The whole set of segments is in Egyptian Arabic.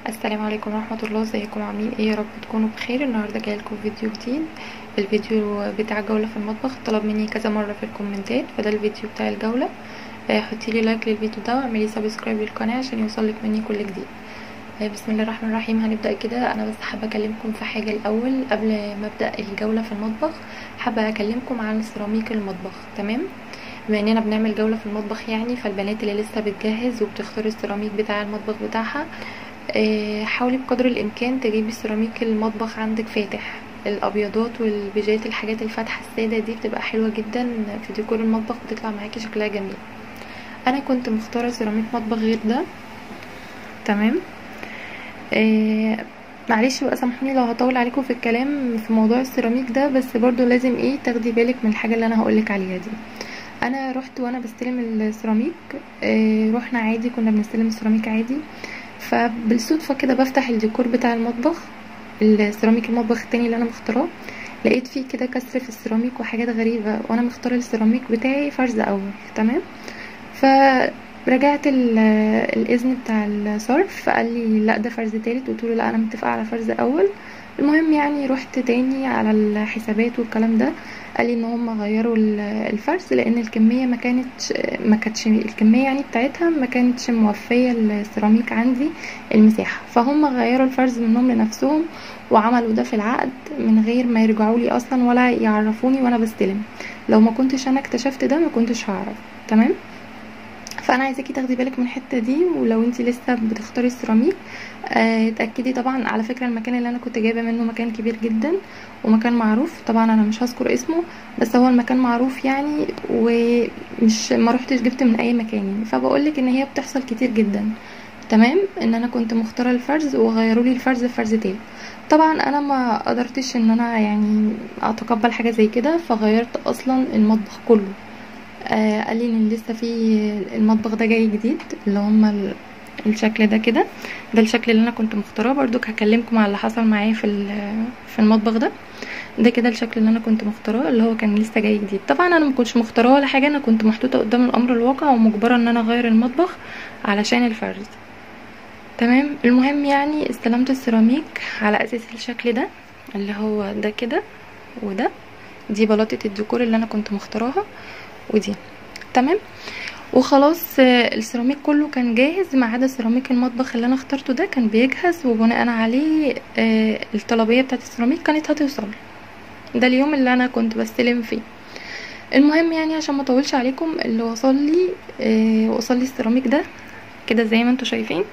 السلام عليكم ورحمة الله ازيكم عاملين ايه يا رب تكونوا بخير النهاردة جايلكم فيديو جديد الفيديو بتاع جولة في المطبخ طلب مني كذا مرة في الكومنتات فده الفيديو بتاع الجولة آه، حطيلي لايك للفيديو ده واعملي سبسكرايب للقناة عشان يوصلك مني كل جديد آه، بسم الله الرحمن الرحيم هنبدأ كده انا بس حابة اكلمكم في حاجة الاول قبل ما ابدأ الجولة في المطبخ حابة اكلمكم عن سيراميك المطبخ تمام بما اننا بنعمل جولة في المطبخ يعني فالبنات اللي لسه بتجهز وبتختار السيراميك بتاع المطبخ بتاعها آه، حاولي بقدر الامكان تجيبي سيراميك المطبخ عندك فاتح الابيضات والبيجات الحاجات الفاتحه الساده دي بتبقى حلوه جدا في ديكور المطبخ بتطلع معاكي شكلها جميل انا كنت مختاره سيراميك مطبخ غير ده تمام آه معلش بقى سامحوني لو هطول عليكم في الكلام في موضوع السيراميك ده بس برضو لازم ايه تاخدي بالك من الحاجه اللي انا هقولك عليها دي انا رحت وانا بستلم السيراميك آه رحنا عادي كنا بنستلم السيراميك عادي فبالصدفة كده بفتح الديكور بتاع المطبخ السيراميك المطبخ التاني اللي انا مختاراه لقيت فيه كده كسر في السيراميك وحاجات غريبة وانا مختاره السيراميك بتاعي فرز اول تمام فرجعت الاذن بتاع الصرف فقال لي لا ده فرز تالت قلت له لا انا متفقه على فرز اول المهم يعني رحت تاني على الحسابات والكلام ده قال لي ان هم غيروا الفرز لان الكميه ما كانتش ما كانتش الكميه يعني بتاعتها ما كانتش موفيه السيراميك عندي المساحه فهم غيروا الفرز منهم لنفسهم وعملوا ده في العقد من غير ما يرجعوا لي اصلا ولا يعرفوني وانا بستلم لو ما كنتش انا اكتشفت ده ما كنتش هعرف تمام فانا عايزاكي تاخدي بالك من الحته دي ولو انت لسه بتختاري السيراميك اه اتاكدي طبعا على فكره المكان اللي انا كنت جايبه منه مكان كبير جدا ومكان معروف طبعا انا مش هذكر اسمه بس هو المكان معروف يعني ومش ما روحتش جبت من اي مكان يعني فبقولك ان هي بتحصل كتير جدا تمام ان انا كنت مختاره الفرز وغيروا لي الفرز فرز تاني طبعا انا ما قدرتش ان انا يعني اتقبل حاجه زي كده فغيرت اصلا المطبخ كله آه قال لي ان لسه في المطبخ ده جاي جديد اللي هما الشكل ده كده ده الشكل اللي انا كنت مختاراه برضو هكلمكم على اللي حصل معايا في في المطبخ ده ده كده الشكل اللي انا كنت مختاراه اللي هو كان لسه جاي جديد طبعا انا ما كنتش مختاراه ولا حاجه انا كنت محطوطه قدام الامر الواقع ومجبره ان انا اغير المطبخ علشان الفرز تمام المهم يعني استلمت السيراميك على اساس الشكل ده اللي هو ده كده وده دي بلاطه الديكور اللي انا كنت مختاراها ودي تمام وخلاص السيراميك كله كان جاهز ما عدا سيراميك المطبخ اللي انا اخترته ده كان بيجهز وبناء عليه الطلبيه بتاعه السيراميك كانت هتوصل ده اليوم اللي انا كنت بستلم فيه المهم يعني عشان ما اطولش عليكم اللي وصل لي وصل لي السيراميك ده كده زي ما انتم شايفين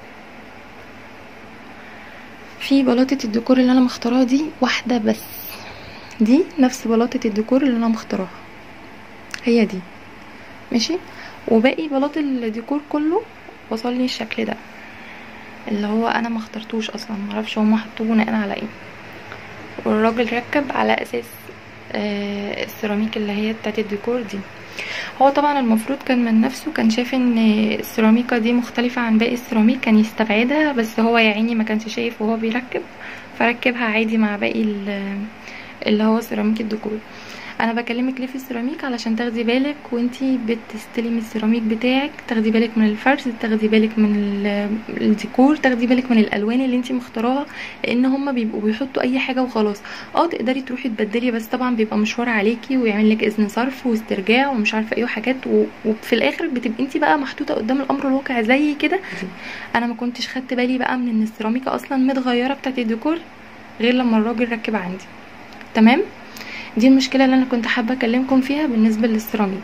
في بلاطه الديكور اللي انا مختاراها دي واحده بس دي نفس بلاطه الديكور اللي انا مختاراها هي دي ماشي وباقي بلاط الديكور كله وصل لي الشكل ده اللي هو انا ما اخترتوش اصلا معرفش هما حطوه بناء على ايه والراجل ركب على اساس آه السيراميك اللي هي بتاعت الديكور دي هو طبعا المفروض كان من نفسه كان شايف ان السيراميكا دي مختلفة عن باقي السيراميك كان يستبعدها بس هو يا عيني ما كانش شايف وهو بيركب فركبها عادي مع باقي اللي هو سيراميك الديكور انا بكلمك ليه في السيراميك علشان تاخدي بالك وانتي بتستلمي السيراميك بتاعك تاخدي بالك من الفرش تاخدي بالك من الديكور تاخدي بالك من الالوان اللي انتي مختاراها لان هما بيبقوا بيحطوا اي حاجه وخلاص اه تقدري تروحي تبدلي بس طبعا بيبقى مشوار عليكي ويعمل لك اذن صرف واسترجاع ومش عارفه ايه وحاجات وفي الاخر بتبقي انتي بقى محطوطه قدام الامر الواقع زي كده انا ما كنتش خدت بالي بقى من ان السيراميكا اصلا متغيره بتاعت الديكور غير لما الراجل ركب عندي تمام دي المشكلة اللي انا كنت حابة اكلمكم فيها بالنسبة للسيراميك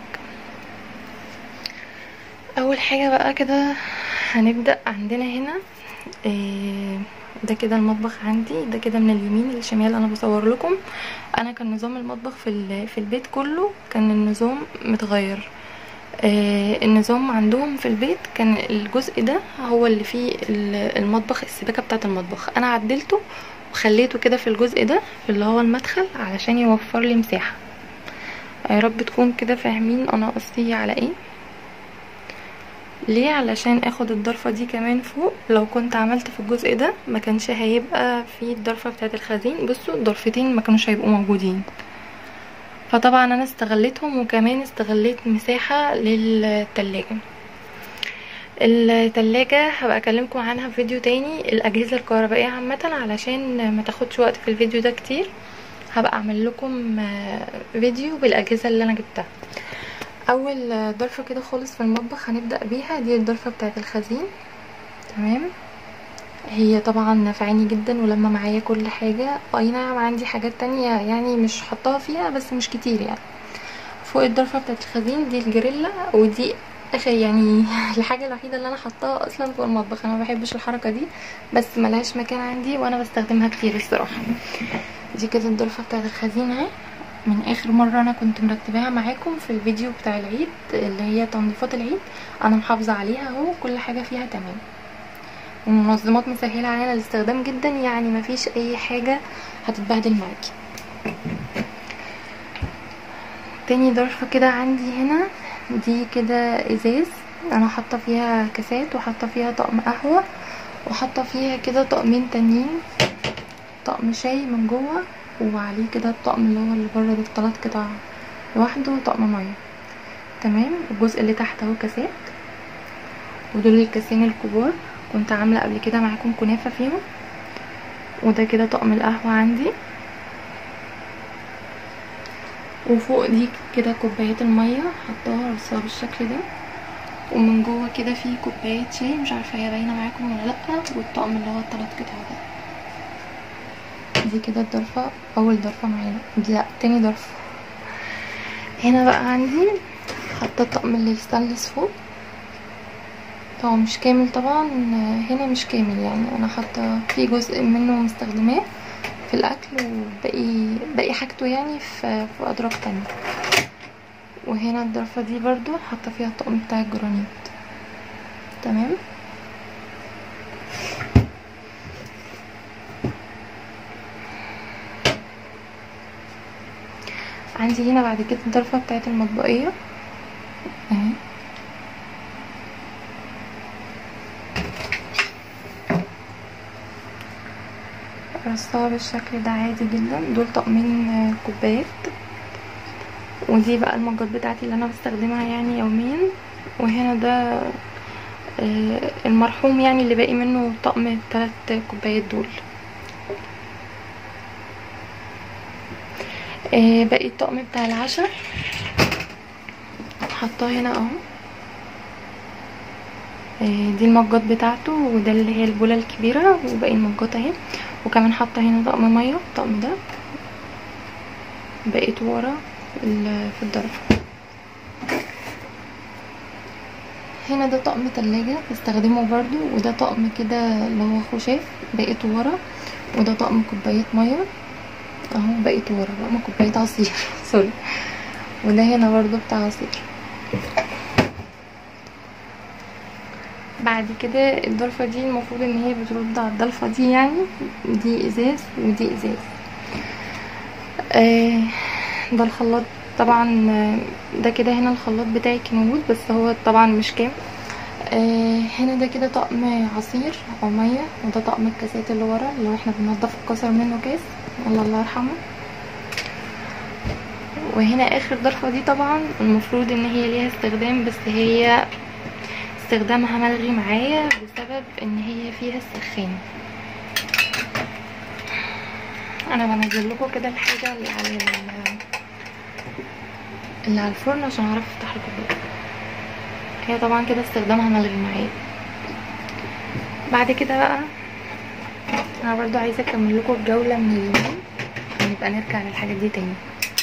اول حاجة بقى كده هنبدأ عندنا هنا إيه ده كده المطبخ عندي ده كده من اليمين للشمال انا بصور لكم انا كان نظام المطبخ في في البيت كله كان النظام متغير آه النظام عندهم في البيت كان الجزء ده هو اللي فيه المطبخ السباكه بتاعه المطبخ انا عدلته وخليته كده في الجزء ده في اللي هو المدخل علشان يوفر لي مساحه يا رب تكون كده فاهمين انا قصدي على ايه ليه علشان اخد الضرفه دي كمان فوق لو كنت عملت في الجزء ده ما كانش هيبقى في الضرفه بتاعه الخزين بصوا الضرفتين ما كانوش هيبقوا موجودين فطبعا انا استغلتهم وكمان استغليت مساحه للتلاجة التلاجة هبقى اكلمكم عنها في فيديو تاني الاجهزة الكهربائية عامة علشان ما تاخدش وقت في الفيديو ده كتير هبقى اعمل لكم فيديو بالاجهزة اللي انا جبتها اول ضرفة كده خالص في المطبخ هنبدأ بيها دي الضرفة بتاعت الخزين تمام هي طبعا نفعاني جدا ولما معايا كل حاجة اي نعم عندي حاجات تانية يعني مش حطاها فيها بس مش كتير يعني فوق الضرفة بتاعت الخزين دي الجريلا ودي اخر يعني الحاجة الوحيدة اللي انا حطاها اصلا فوق المطبخ انا مبحبش الحركة دي بس ملهاش مكان عندي وانا بستخدمها كتير الصراحة دي كده الضرفة بتاعت الخزين اهي من اخر مرة انا كنت مرتباها معاكم في الفيديو بتاع العيد اللي هي تنظيفات العيد انا محافظة عليها اهو كل حاجة فيها تمام المنظمات مسهلة علينا الاستخدام جدا يعني مفيش اي حاجة هتتبهدل معاكي تاني ظرفة كده عندي هنا دي كده ازاز انا حاطة فيها كاسات وحاطة فيها طقم قهوة وحاطة فيها كده طقمين تانيين طقم شاي من جوه وعليه كده الطقم اللي هو اللي بره ده تلات قطع لوحده وطقم ميه تمام الجزء اللي تحت اهو كاسات ودول الكاسين الكبار كنت عاملة قبل كده معاكم كنافة فيهم وده كده طقم القهوة عندي وفوق دي كده كوبايات المية حطاها رصاها بالشكل ده ومن جوه كده في كوبايات شاي مش عارفة هي باينة معاكم ولا لأ والطقم اللي هو التلات قطع ده دي كده الضرفة أول ضرفة معانا دي لأ تاني ضرفة هنا بقى عندي حاطة الطقم اللي الستانلس فوق هو مش كامل طبعا هنا مش كامل يعني انا حاطه في جزء منه مستخدماه في الاكل وباقي باقي حاجته يعني في في ادراج تانية وهنا الضرفه دي برضو حاطه فيها الطقم بتاع الجرانيت تمام عندي هنا بعد كده الضرفه بتاعت المطبقيه اهي رصاها بالشكل ده عادي جدا دول طقمين كوبايات ودي بقى المجات بتاعتي اللي انا بستخدمها يعني يوميا وهنا ده المرحوم يعني اللي باقي منه طقم التلات كوبايات دول باقي الطقم بتاع العشاء حطاه هنا اهو دي المجات بتاعته وده اللي هي البوله الكبيره وباقي المجات اهي وكمان حاطه هنا طقم ميه الطقم ده بقيت ورا في الضرفه هنا ده طقم تلاجة بستخدمه برضو وده طقم كده اللي هو خشاف بقيت ورا وده طقم كوبايات ميه اهو بقيت ورا طقم كوبايات عصير سوري وده هنا برضو بتاع عصير بعد كده الضرفة دي المفروض ان هي بترد على الضلفة دي يعني دي ازاز ودي ازاز آه ده الخلاط طبعا ده كده هنا الخلاط بتاعي كان موجود بس هو طبعا مش كام آه هنا ده كده طقم عصير او ميه وده طقم الكاسات اللي ورا اللي احنا بننضف الكسر منه كاس الله الله يرحمه وهنا اخر ضرفه دي طبعا المفروض ان هي ليها استخدام بس هي استخدامها ملغي معايا بسبب ان هي فيها السخان انا بنزل لكم كده الحاجه اللي على اللي على الفرن عشان اعرف افتح لكم الباب هي طبعا كده استخدامها ملغي معايا بعد كده بقى انا برضو عايزه اكمل لكم الجوله من اليمين ونبقى نرجع للحاجات دي تاني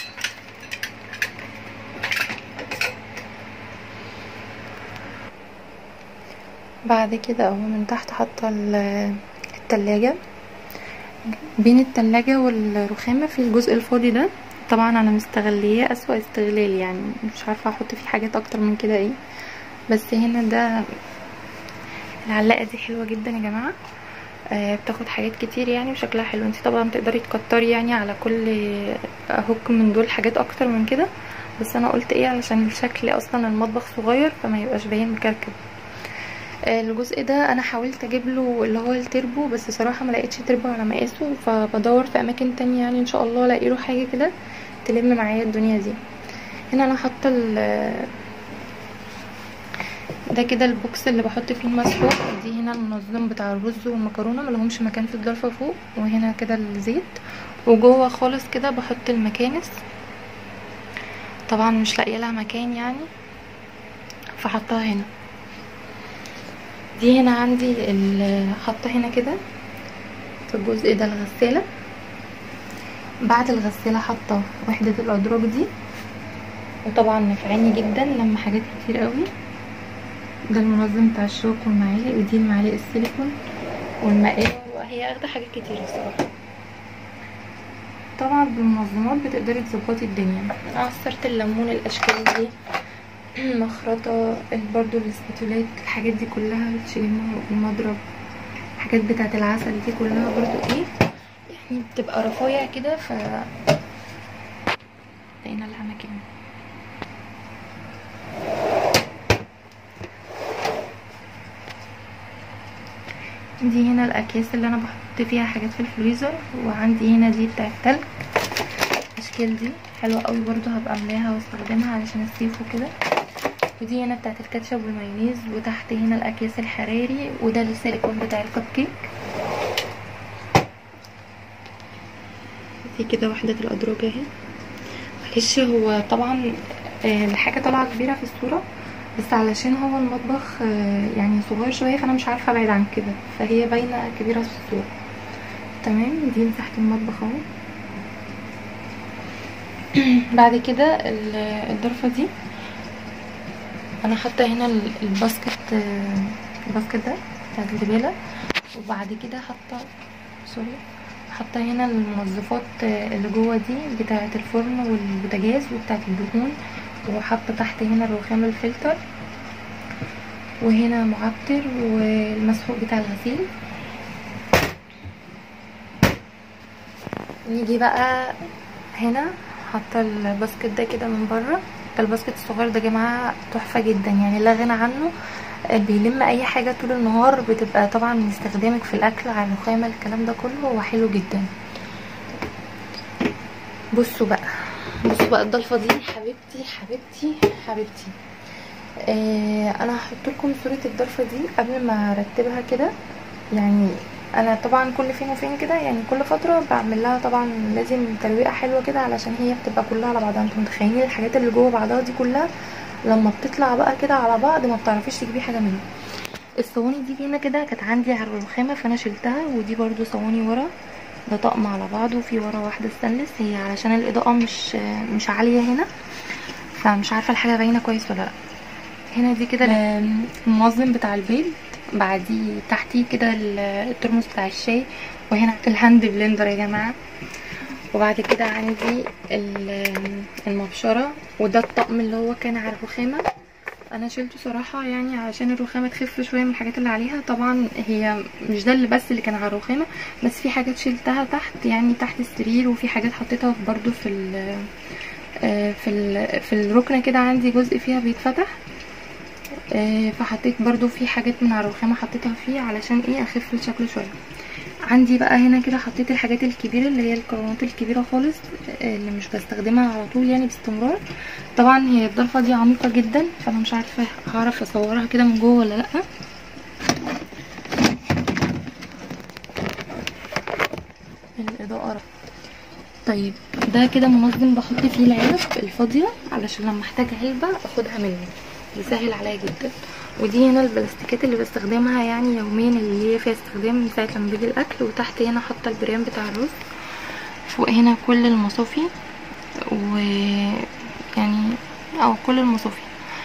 بعد كده اهو من تحت حاطه التلاجة بين التلاجة والرخامة في الجزء الفاضي ده طبعا انا مستغليه اسوأ استغلال يعني مش عارفه احط فيه حاجات اكتر من كده ايه بس هنا ده العلاقه دي حلوه جدا يا جماعه آه بتاخد حاجات كتير يعني وشكلها حلو انت طبعا تقدري تكتري يعني على كل هوك من دول حاجات اكتر من كده بس انا قلت ايه علشان الشكل اصلا المطبخ صغير فما يبقاش باين مكركب الجزء ده انا حاولت اجيب له اللي هو التربو بس صراحه ما لقيتش تربو على مقاسه فبدور في اماكن تانية يعني ان شاء الله الاقي له حاجه كده تلم معايا الدنيا دي هنا انا حاطه ده كده البوكس اللي بحط فيه المسحوق دي هنا المنظم بتاع الرز والمكرونه ملهمش مكان في الضلفه فوق وهنا كده الزيت وجوه خالص كده بحط المكانس طبعا مش لاقيه لها مكان يعني فحطها هنا دي هنا عندي حاطه هنا كده في الجزء ده الغساله بعد الغساله حاطه وحده الادراج دي وطبعا نفعاني جدا لما حاجات كتير قوي ده المنظم بتاع الشوك والمعالق ودي المعالق السيليكون والمقادير وهي اخده حاجات كتير الصراحه طبعا بالمنظمات بتقدري تظبطي الدنيا عصرت الليمون الاشكال دي مخرطه برضو الاسباتولات الحاجات دي كلها بتشيليها المضرب الحاجات بتاعه العسل دي كلها برضو ايه يعني بتبقى رفايع كده ف لقينا لها مكان دي هنا الاكياس اللي انا بحط فيها حاجات في الفريزر وعندي هنا دي بتاعه التلج الاشكال دي حلوه قوي برضو هبقى املاها واستخدمها علشان الصيف وكده ودي هنا بتاعه الكاتشب والمايونيز وتحت هنا الاكياس الحراري وده السيليكون بتاع الكب كيك في كده وحده الادراج اهي معلش هو طبعا الحاجه طالعه كبيره في الصوره بس علشان هو المطبخ يعني صغير شويه فانا مش عارفه ابعد عن كده فهي باينه كبيره في الصوره تمام دي مساحه المطبخ اهو بعد كده الضرفه دي انا حاطه هنا الباسكت الباسكت ده بتاع الزباله وبعد كده حاطه سوري حاطه هنا المنظفات اللي جوه دي بتاعه الفرن والبوتاجاز وبتاعه الدهون وحاطه تحت هنا الرخام الفلتر وهنا معطر والمسحوق بتاع الغسيل نيجي بقى هنا حاطه الباسكت ده كده من بره ده الباسكت الصغير ده يا جماعه تحفه جدا يعني لا غنى عنه بيلم اي حاجه طول النهار بتبقى طبعا من استخدامك في الاكل على الرخامه الكلام ده كله هو حلو جدا بصوا بقى بصوا بقى الضلفه دي حبيبتي حبيبتي حبيبتي آه انا هحط لكم صوره الضلفه دي قبل ما ارتبها كده يعني انا طبعا كل فين وفين كده يعني كل فتره بعمل لها طبعا لازم ترويقه حلوه كده علشان هي بتبقى كلها على بعضها انتوا متخيلين الحاجات اللي جوه بعضها دي كلها لما بتطلع بقى كده على بعض ما بتعرفيش تجيبي حاجه منها الصواني دي هنا كده كانت عندي على الرخامه فانا شلتها ودي برضو صواني ورا ده طقم على بعضه وفي ورا واحده ستانلس هي علشان الاضاءه مش مش عاليه هنا فمش عارفه الحاجه باينه كويس ولا لا هنا دي كده المنظم بتاع البيض بعديه تحتيه كده الترمس بتاع الشاي وهنا الهاند بلندر يا جماعه وبعد كده عندي المبشره وده الطقم اللي هو كان على الرخامه انا شلته صراحه يعني عشان الرخامه تخف شويه من الحاجات اللي عليها طبعا هي مش ده اللي بس اللي كان على الرخامه بس في حاجات شلتها تحت يعني تحت السرير وفي حاجات حطيتها برضو في ال في ال في الركنه كده عندي جزء فيها بيتفتح فحطيت برضو في حاجات من على الرخامه حطيتها فيه علشان ايه اخف الشكل شويه عندي بقى هنا كده حطيت الحاجات الكبيره اللي هي الكرونات الكبيره خالص اللي مش بستخدمها على طول يعني باستمرار طبعا هي الضلفه دي عميقه جدا فانا مش عارفه هعرف اصورها كده من جوه ولا لا الاضاءه طيب ده كده منظم بحط فيه العلب الفاضيه علشان لما احتاج علبه اخدها منه بيسهل عليا جدا ودي هنا البلاستيكات اللي بستخدمها يعني يوميا اللي هي فيها استخدام من ساعه لما بيجي الاكل وتحت هنا حاطه البريم بتاع الرز فوق هنا كل المصافي و يعني او كل المصافي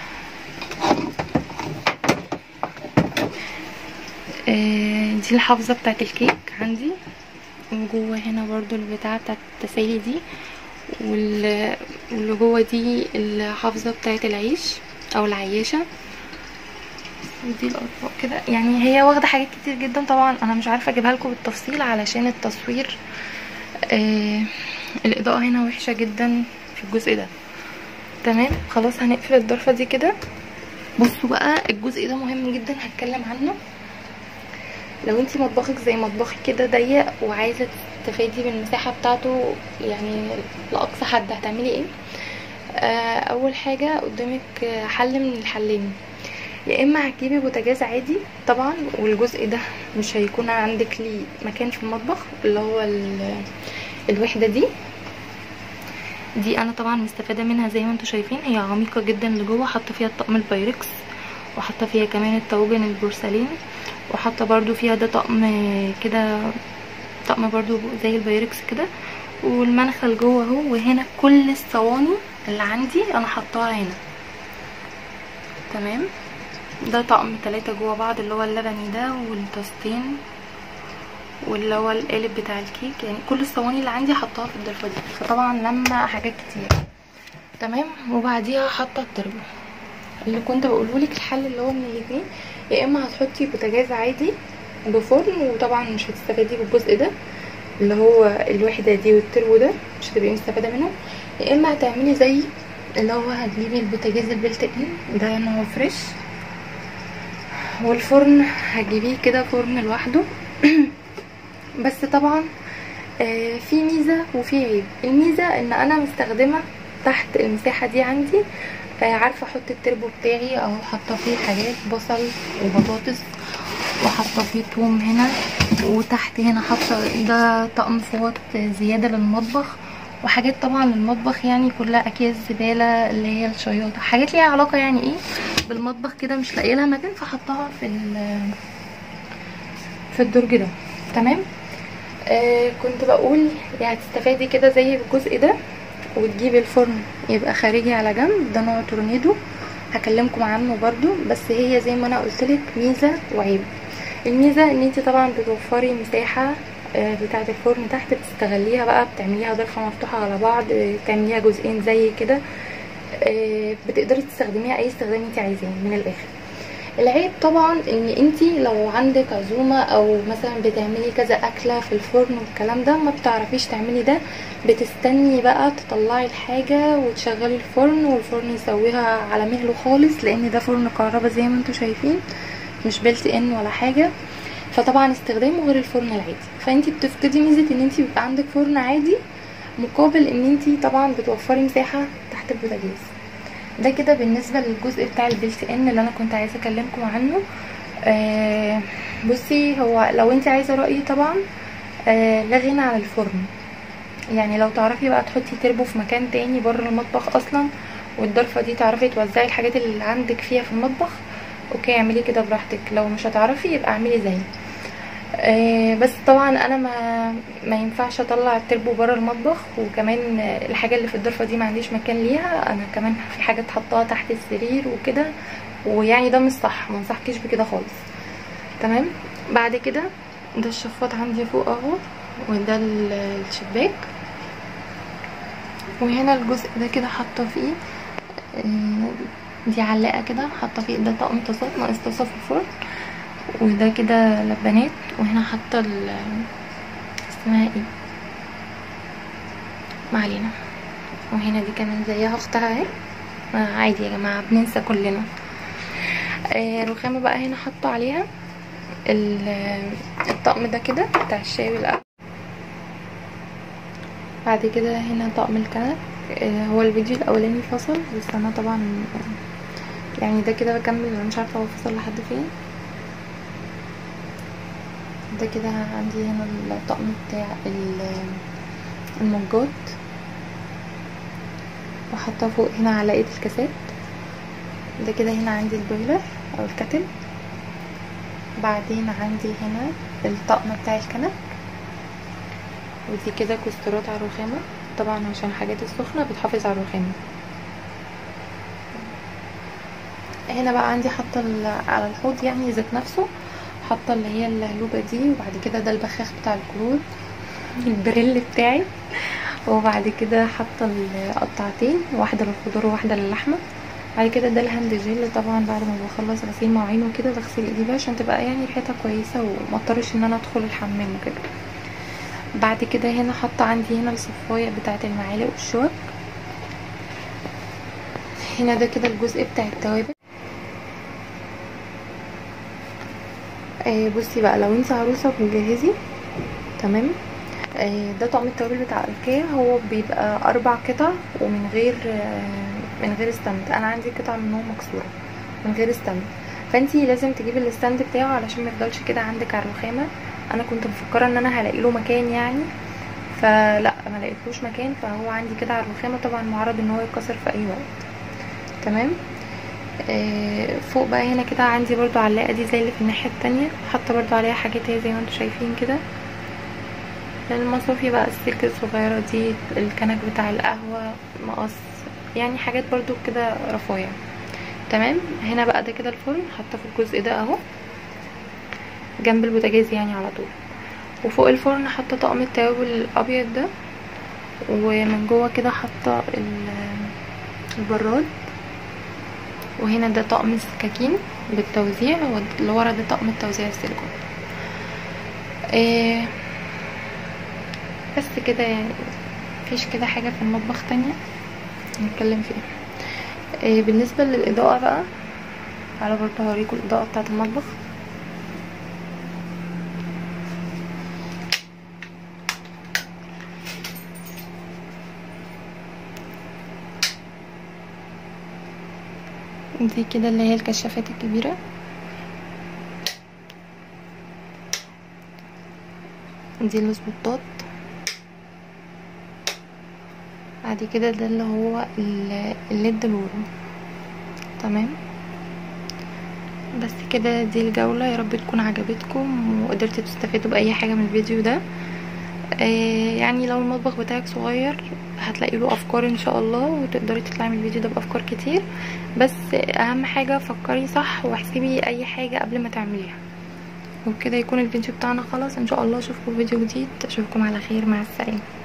آه دي الحافظه بتاعت الكيك عندي وجوه هنا برضو البتاعه بتاعت التسالي دي واللي جوه دي الحافظه بتاعت العيش او العياشه ودي الاطباق كده يعني هي واخده حاجات كتير جدا طبعا انا مش عارفه اجيبها لكم بالتفصيل علشان التصوير آه الاضاءه هنا وحشه جدا في الجزء ده تمام خلاص هنقفل الضرفه دي كده بصوا بقى الجزء ده مهم جدا هتكلم عنه لو انتي مطبخك زي مطبخي كده ضيق وعايزه تستفادي من المساحه بتاعته يعني لاقصى حد هتعملي ايه آه اول حاجه قدامك حل من الحلين يا اما هتجيبي بوتاجاز عادي طبعا والجزء ده مش هيكون عندك ليه مكان في المطبخ اللي هو ال- الوحده دي دي انا طبعا مستفاده منها زي ما انتم شايفين هي عميقه جدا لجوه حاطه فيها الطقم البايركس وحاطه فيها كمان الطواجن البورسلين وحاطه برضو فيها ده طقم كده طقم برضو زي البايركس كده والمنخل جوه اهو وهنا كل الصواني اللي عندي انا حطاها هنا تمام ده طقم تلاتة جوه بعض اللي هو اللبني ده والطاستين واللي هو القالب بتاع الكيك يعني كل الصواني اللي عندي حطاها في الضرفه دي فطبعا لما حاجات كتير تمام وبعديها حاطه التربو اللي كنت بقوله لك الحل اللي هو من الاتنين يا اما هتحطي بوتاجاز عادي بفرن وطبعا مش هتستفادي بالجزء ده اللي هو الوحده دي والتربو ده مش هتبقي مستفاده منهم يا اما هتعملي زي اللي هو هتجيبي البوتاجاز البلت ان ده نوع فريش والفرن هتجيبيه كده فرن لوحده بس طبعا آه، في ميزه وفي عيب الميزه ان انا مستخدمه تحت المساحه دي عندي آه، عارفه احط التربو بتاعي او حاطه فيه حاجات بصل وبطاطس وحاطه فيه توم هنا وتحت هنا حاطه ده طقم فوط زياده للمطبخ وحاجات طبعا للمطبخ يعني كلها اكياس زباله اللي هي الشياطه حاجات ليها علاقه يعني ايه بالمطبخ كده مش لاقيه لها مكان فحطها في ال- في الدرج ده تمام آه كنت بقول يعني هتستفادي كده زي الجزء ده وتجيبي الفرن يبقى خارجي على جنب ده نوع تورنيدو هكلمكم عنه برضو بس هي زي ما انا قلتلك ميزه وعيب الميزه ان انت طبعا بتوفري مساحه آه، بتاعه الفرن تحت بتستغليها بقى بتعمليها ضرفه مفتوحه على بعض آه، تعمليها جزئين زي كده آه، بتقدري تستخدميها اي استخدام انت عايزاه من الاخر العيب طبعا ان انتي لو عندك عزومة او مثلا بتعملي كذا اكلة في الفرن والكلام ده ما بتعرفيش تعملي ده بتستني بقى تطلعي الحاجة وتشغلي الفرن والفرن يسويها على مهله خالص لان ده فرن كهربا زي ما انتوا شايفين مش بلت ان ولا حاجة فطبعا استخدامه غير الفرن العادي فانتي بتفقدي ميزة ان انتي بيبقى عندك فرن عادي مقابل ان انتي طبعا بتوفري مساحة تحت البوتاجاز ده كده بالنسبه للجزء بتاع البلت ان اللي انا كنت عايزه اكلمكم عنه آه بصي هو لو انت عايزه رايي طبعا آه لا غنى عن الفرن يعني لو تعرفي بقى تحطي تربو في مكان تاني بره المطبخ اصلا والضرفه دي تعرفي توزعي الحاجات اللي عندك فيها في المطبخ اوكي اعملي كده براحتك لو مش هتعرفي يبقى اعملي زي آه بس طبعا انا ما ما ينفعش اطلع التربو بره المطبخ وكمان آه، الحاجه اللي في الضرفه دي ما عنديش مكان ليها انا كمان في حاجات حطاها تحت السرير وكده ويعني ده مش صح ما انصحكيش بكده خالص تمام بعد كده ده الشفاط عندي فوق اهو وده ال- الشباك وهنا الجزء ده كده حاطه فيه آه، دي علاقه كده حاطه فيه ده طقم طاسات ناقص طاسه في الفرن وده كده لبانات وهنا حاطه ال اسمها ايه ما علينا وهنا دي كمان زيها اختها اهي آه، عادي يا جماعه بننسى كلنا آه، الرخامه بقى هنا حاطه عليها ال- الطقم ده كده بتاع الشاي والقهوه بعد كده هنا طقم الكنب آه، هو الفيديو الاولاني فصل بس انا طبعا يعني ده كده بكمل انا مش عارفه هو فصل لحد فين ده كده عندي هنا الطقم بتاع ال- المجات وحاطه فوق هنا علاقه الكاسات ده كده هنا عندي البويلر او الكتل بعدين عندي هنا الطقم بتاع الكنب ودي كده كسترات على الرخامه طبعا عشان الحاجات السخنه بتحافظ على الرخامه هنا بقى عندي حاطه ال- على الحوض يعني ذات نفسه حاطه اللي هي اللهلوبه دي وبعد كده ده البخاخ بتاع الكلور البريل بتاعي وبعد كده حاطه القطعتين واحده للخضار وواحده للحمه بعد كده ده الهاند جيل طبعا بعد ما بخلص غسيل مواعين وكده بغسل ايدي بقى عشان تبقى يعني ريحتها كويسه وما اضطرش ان انا ادخل الحمام وكده بعد كده هنا حاطه عندي هنا الصفايه بتاعه المعالق والشوك هنا ده كده الجزء بتاع التوابل آه بصي بقى لو انت عروسه بتجهزي تمام آه ده طقم التوابل بتاع ايكيا هو بيبقى اربع قطع ومن غير آه من غير استند انا عندي قطعه منهم مكسوره من غير استند فانتي لازم تجيبي الستاند بتاعه علشان ما يفضلش كده عندك على الرخامه انا كنت مفكره ان انا هلاقي له مكان يعني فلا ما لقيتلوش مكان فهو عندي كده على الرخامه طبعا معرض ان هو يتكسر في اي وقت تمام آه فوق بقى هنا كده عندي برضو علاقه دي زي اللي في الناحيه التانية حاطه برضو عليها حاجات هي زي ما انتم شايفين كده المصافي بقى السلك الصغيره دي الكنك بتاع القهوه مقص يعني حاجات برضو كده رفايع تمام هنا بقى ده كده الفرن حاطه في الجزء ده اهو جنب البوتاجاز يعني على طول وفوق الفرن حاطه طقم التوابل الابيض ده ومن جوه كده حاطه البراد وهنا ده طقم السكاكين بالتوزيع واللي ورا ده طقم التوزيع السيليكون إيه بس كده يعني مفيش كده حاجه في المطبخ تانية نتكلم فيها إيه بالنسبه للاضاءه بقى تعالوا برضه هوريكم الاضاءه بتاعه المطبخ دي كده اللي هي الكشافات الكبيرة دي السبوتات بعد كده ده اللي هو الليد الورم تمام بس كده دي الجولة يا رب تكون عجبتكم وقدرتوا تستفادوا بأي حاجة من الفيديو ده آه يعني لو المطبخ بتاعك صغير هتلاقي له افكار ان شاء الله وتقدري تطلعي من الفيديو ده بافكار كتير بس اهم حاجه فكري صح واحسبي اي حاجه قبل ما تعمليها وبكده يكون الفيديو بتاعنا خلاص ان شاء الله اشوفكم في فيديو جديد اشوفكم على خير مع السلامه